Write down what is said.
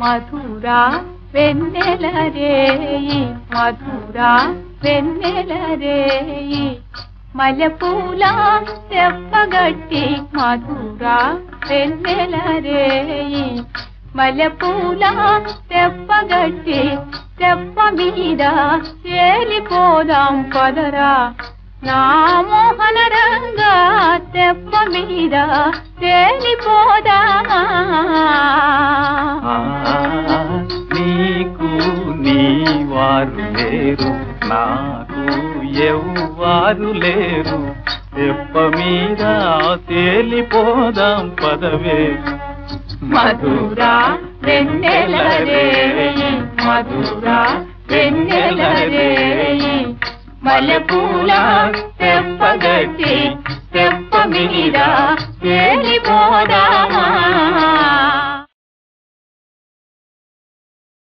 మధురా వెన్నెల రేయి మధురా వెన్నెల రేయి మల్లెపూల తెప్పగట్టి మధురా వెన్నెల రేయి మల్లెపూల తెప్పగట్టి తెప్ప మీద చేలిపోదాం పదరా నా మోహన రంగా తెప్ప మీద తేలిపోదా ఆ, నీకు నీ వారు లేరు నాకు ఎవ్వారు లేరు తెప్ప మీద తేలిపోదాం పదవే మధురా వెన్నెల రేయి మధురా వెన్నెల రేయి మల్లెపూల తెప్పగట్టి తెప్ప మీద తేలిపోదా